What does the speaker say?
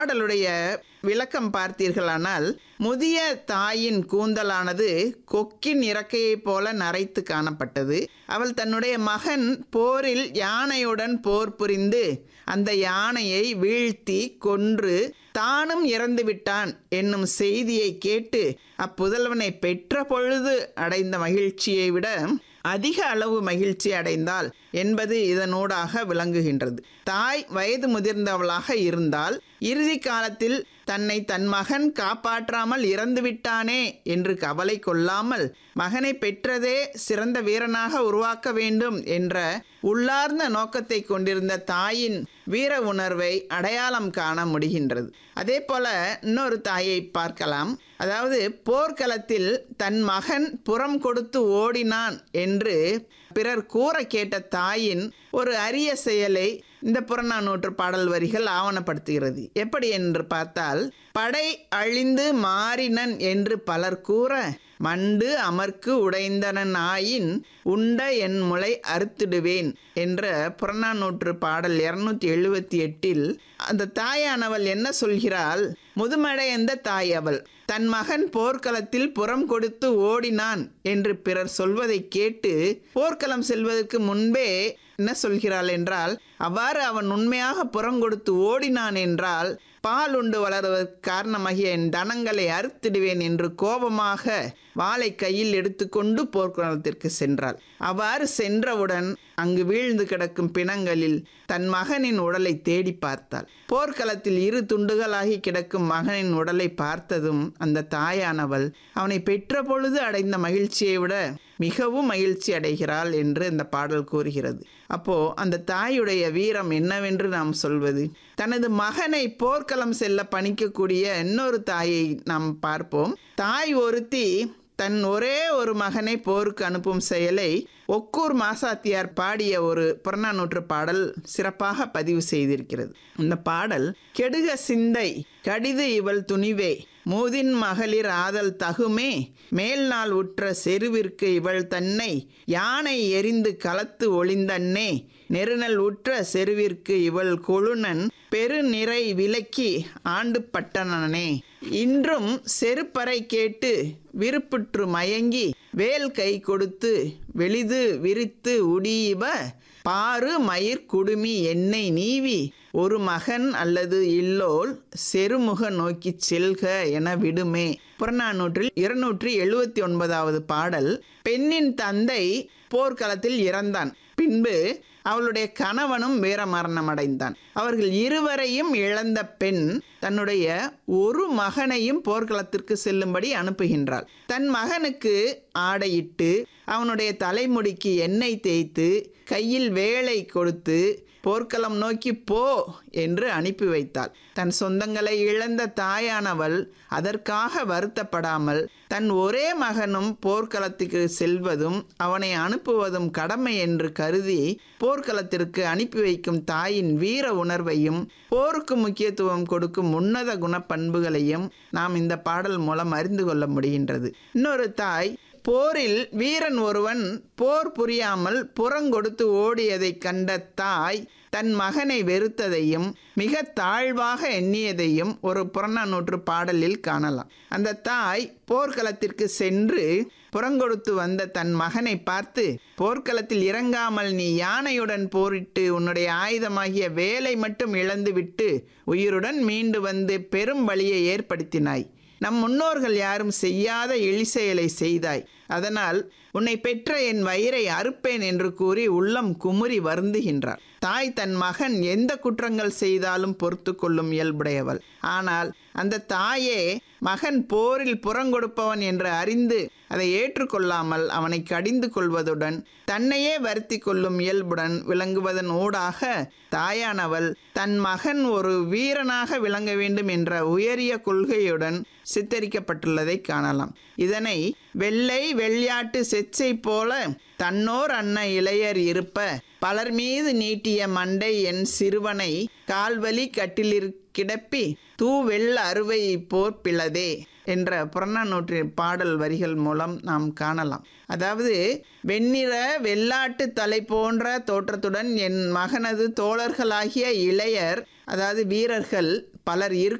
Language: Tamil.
பாடலுடைய விளக்கம் பார்த்தீர்களானால் முதிய தாயின் கூந்தலானது கொக்கின் இறக்கையைப் போல நரைத்து காணப்பட்டது அவள் தன்னுடைய மகன் போரில் யானையுடன் போர் புரிந்து அந்த யானையை வீழ்த்தி கொன்று தானும் இறந்து விட்டான் என்னும் செய்தியை கேட்டு அப்புதல்வனை பெற்ற பொழுது அடைந்த மகிழ்ச்சியை விட அதிக அளவு மகிழ்ச்சி அடைந்தாள் என்பது இதனூடாக விளங்குகின்றது தாய் வயது முதிர்ந்தவளாக இருந்தால் இறுதி காலத்தில் தன்னை தன் மகன் காப்பாற்றாமல் இறந்து விட்டானே என்று கவலை கொள்ளாமல் மகனை பெற்றதே சிறந்த வீரனாக உருவாக்க வேண்டும் என்ற உள்ளார்ந்த நோக்கத்தை கொண்டிருந்த தாயின் வீர உணர்வை அடையாளம் காண முடிகின்றது அதே போல இன்னொரு தாயை பார்க்கலாம் அதாவது போர்க்களத்தில் தன் மகன் புறம் கொடுத்து ஓடினான் என்று பிறர் கூற கேட்ட தாயின் ஒரு அரிய செயலை இந்த புறநானூற்று பாடல் வரிகள் ஆவணப்படுத்துகிறது எப்படி என்று பார்த்தால் படை அழிந்து மாறினன் என்று பலர் கூற மண்டு அமர்க்கு உடைந்தனன் ஆயின் உண்ட என் முளை அறுத்திடுவேன் என்ற புறநானூற்று பாடல் இருநூத்தி எழுபத்தி எட்டில் அந்த தாயானவள் என்ன சொல்கிறாள் முதுமடையந்த தாய் அவள் தன் மகன் போர்க்களத்தில் புறம் கொடுத்து ஓடினான் என்று பிறர் சொல்வதை கேட்டு போர்க்களம் செல்வதற்கு முன்பே என்ன சொல்கிறாள் என்றால் அவ்வாறு அவன் உண்மையாக புறங்கொடுத்து ஓடினான் என்றால் பால் உண்டு வளருவதற்கு காரணமாகிய என் தனங்களை அறுத்திடுவேன் என்று கோபமாக வாளை கையில் எடுத்துக்கொண்டு போர்க்களத்திற்கு சென்றாள் அவ்வாறு சென்றவுடன் அங்கு வீழ்ந்து கிடக்கும் பிணங்களில் தன் மகனின் உடலை தேடி பார்த்தாள் போர்க்களத்தில் இரு துண்டுகளாகி கிடக்கும் மகனின் உடலை பார்த்ததும் அந்த தாயானவள் அவனை பெற்ற பொழுது அடைந்த மகிழ்ச்சியை விட மிகவும் மகிழ்ச்சி அடைகிறாள் என்று இந்த பாடல் கூறுகிறது அப்போ அந்த தாயுடைய வீரம் என்னவென்று நாம் சொல்வது தனது மகனை போர்க்களம் செல்ல பணிக்கக்கூடிய இன்னொரு தாயை நாம் பார்ப்போம் தாய் ஒருத்தி தன் ஒரே ஒரு மகனை போருக்கு அனுப்பும் செயலை ஒக்கூர் மாசாத்தியார் பாடிய ஒரு புறநானூற்று பாடல் சிறப்பாக பதிவு செய்திருக்கிறது இந்த பாடல் கெடுக சிந்தை கடிது இவள் துணிவே மூதின் மகளிர் ஆதல் தகுமே மேல் நாள் உற்ற செருவிற்கு இவள் தன்னை யானை எரிந்து கலத்து ஒளிந்தன்னே நெருநல் உற்ற செருவிற்கு இவள் கொழுனன் பெருநிறை விலக்கி ஆண்டு பட்டனனே இன்றும் செருப்பறை கேட்டு விருப்புற்று மயங்கி வேல் கை கொடுத்து வெளிது விரித்து உடியிப பாரு மயிர் குடுமி எண்ணெய் நீவி ஒரு மகன் அல்லது இல்லோல் செருமுக நோக்கிச் செல்க என விடுமே புறநானூற்றில் இருநூற்றி எழுபத்தி ஒன்பதாவது பாடல் பெண்ணின் தந்தை போர்க்களத்தில் இறந்தான் பின்பு அவளுடைய கணவனும் வீரமரணம் அடைந்தான் அவர்கள் இருவரையும் இழந்த பெண் தன்னுடைய ஒரு மகனையும் போர்க்களத்திற்கு செல்லும்படி அனுப்புகின்றாள் தன் மகனுக்கு ஆடையிட்டு அவனுடைய தலைமுடிக்கு எண்ணெய் தேய்த்து கையில் வேலை கொடுத்து போர்க்களம் நோக்கி போ என்று அனுப்பி வைத்தாள் தன் சொந்தங்களை இழந்த தாயானவள் அதற்காக வருத்தப்படாமல் தன் ஒரே மகனும் போர்க்களத்துக்கு செல்வதும் அவனை அனுப்புவதும் கடமை என்று கருதி போர்க்களத்திற்கு அனுப்பி வைக்கும் தாயின் வீர உணர்வையும் போருக்கு முக்கியத்துவம் கொடுக்கும் உன்னத குணப்பண்புகளையும் நாம் இந்த பாடல் மூலம் அறிந்து கொள்ள முடிகின்றது இன்னொரு தாய் போரில் வீரன் ஒருவன் போர் புரியாமல் புறங்கொடுத்து ஓடியதைக் கண்ட தாய் தன் மகனை வெறுத்ததையும் மிக தாழ்வாக எண்ணியதையும் ஒரு புறநானூற்று பாடலில் காணலாம் அந்த தாய் போர்க்களத்திற்கு சென்று புறங்கொடுத்து வந்த தன் மகனை பார்த்து போர்க்களத்தில் இறங்காமல் நீ யானையுடன் போரிட்டு உன்னுடைய ஆயுதமாகிய வேலை மட்டும் இழந்துவிட்டு உயிருடன் மீண்டு வந்து பெரும் வழியை ஏற்படுத்தினாய் நம் முன்னோர்கள் யாரும் செய்யாத இழிசெயலை செய்தாய் அதனால் உன்னை பெற்ற என் வயிறை அறுப்பேன் என்று கூறி உள்ளம் குமுறி வருந்துகின்றார் தாய் தன் மகன் எந்த குற்றங்கள் செய்தாலும் பொறுத்து கொள்ளும் இயல்புடையவள் ஆனால் அந்த தாயே மகன் போரில் புறங்கொடுப்பவன் என்று அறிந்து அதை ஏற்றுக்கொள்ளாமல் அவனை கடிந்து கொள்வதுடன் தன்னையே வருத்தி கொள்ளும் இயல்புடன் விளங்குவதன் ஊடாக தாயானவள் தன் மகன் ஒரு வீரனாக விளங்க வேண்டும் என்ற உயரிய கொள்கையுடன் சித்தரிக்கப்பட்டுள்ளதை காணலாம் இதனை வெள்ளை வெள்ளாட்டு செச்சை போல தன்னோர் அன்ன இளையர் இருப்ப பலர் மீது நீட்டிய மண்டை என் சிறுவனை கால்வலி கட்டிலிற் கிடப்பி தூ வெள்ள அறுவை போர் பிளதே என்ற புறநானூற்று பாடல் வரிகள் மூலம் நாம் காணலாம் அதாவது வெண்ணிற வெள்ளாட்டு தலை போன்ற தோற்றத்துடன் என் மகனது தோழர்களாகிய இளையர் அதாவது வீரர்கள் பலர் இருக்க